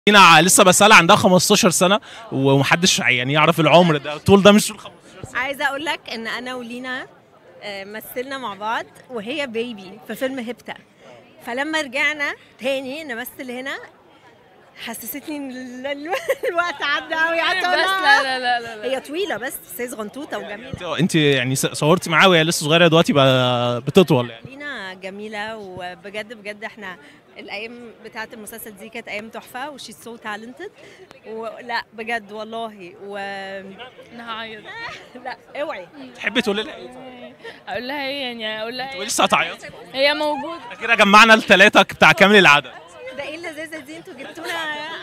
دينا لسه بسألها عندها 15 سنة ومحدش يعني يعرف العمر ده الطول ده مش طول 15 عايزه اقول لك ان انا ولينا آه، مثلنا مع بعض وهي بيبي في فيلم هبته فلما رجعنا تاني نمثل هنا حسستني ان ال- ال- الوقت عدى قوي بس لا لا لا لا, لا. هي طويله بس بس هي صغنطوطه وجميله انت- انت يعني س- صورتي معاها وهي لسه صغيرة دلوقتي بقى بتطول يعني لينا جميله وبجد بجد احنا الايام بتاعه المسلسل دي كانت ايام تحفه وشي سو تالنتد ولا بجد والله و انا هعيط لا اوعي تحبي تقولي لها ايه؟ اقول لها ايه يعني اقول لها تقولي ايه لسه هتعيطي هي موجوده احنا كده جمعنا الثلاثة بتاع كامل العدد ده ايه اللذاذه دي انتوا جبتونا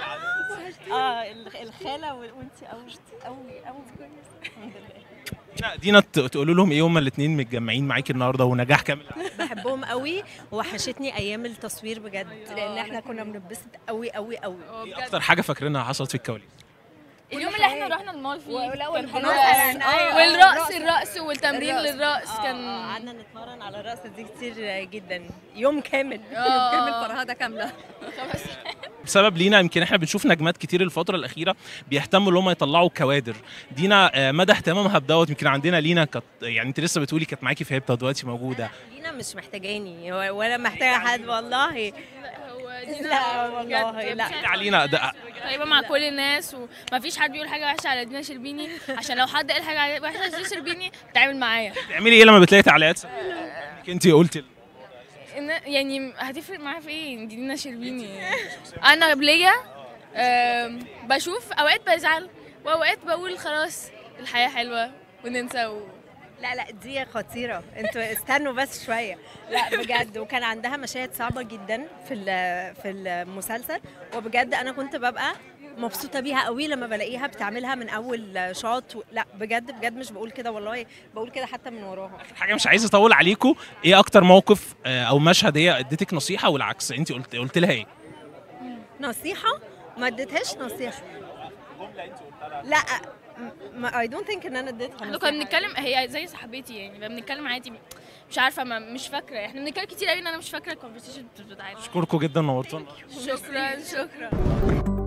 اه الخ- الخاله وانت قوي قوي قوي الحمد لله دينا, دينا ت- تقولوا لهم ايه هما الاثنين متجمعين معاكي النهارده ونجاح كامل العدد بحبهم قوي وحشتني ايام التصوير بجد لان احنا كنا بننبسط قوي قوي قوي هو ايه بجد اكتر حاجة فاكرينها حصلت في الكواليس اليوم اللي احنا رحنا المول فيه ولا كان والخلاص حلو مثلاً، أيوة. والرقص الرقص والتمرين الرقص. للرقص آه، كان آه، قعدنا نتمرن على الرقص دي كتير جدا يوم كامل يوم آه. كامل فرهده كامله خلاص بسبب لينا يمكن احنا بنشوف نجمات كتير الفترة الأخيرة بيهتموا ان هم يطلعوا كوادر دينا آه، مدى اهتمامها بدوت يمكن عندنا لينا كانت يعني انت لسه بتقولي كانت معاكي في هيبتا دلوقتي موجودة لينا مش محتاجاني ولا محتاجه حد والله لا هو دي لا والله، لا. علينا ده طيبه مع كل الناس ومفيش حد بيقول حاجه وحشه على دينا شربيني عشان لو حد قال حاجه وحشه على دينا شربيني تعامل معايا بتعملي ايه لما بتلاقي تعليقات انت قلتي إن- يعني هتفرق معايا في ايه دي دينا شربيني انا بليا آم، بشوف اوقات بزعل واوقات بقول خلاص الحياه حلوه وننسى و... لا لا دي خطيرة انتوا استنوا بس شوية لا بجد وكان عندها مشاهد صعبة جدا في ال- في المسلسل وبجد انا كنت ببقى مبسوطة بيها قوي لما بلاقيها بتعملها من اول شوط و... لا بجد بجد مش بقول كده والله بقول كده حتى من وراها حاجه مش عايز اطول عليكم ايه اكتر موقف آه، او مشهد هي اديتك نصيحه والعكس انت قلت قلت لها ايه نصيحة ما اديتهاش نصيحة لا ما اي دونت ثينك ان انا اديتها احنا نصيحة كنا بنتكلم هي زي صاحبتي يعني بنتكلم عادي مش عارفه ما مش فاكره احنا بنتكلم كتير قوي ان انا مش فاكره الكونفرسيشن بتاعتنا اشكركم جدا نورتونا شكرا شكرا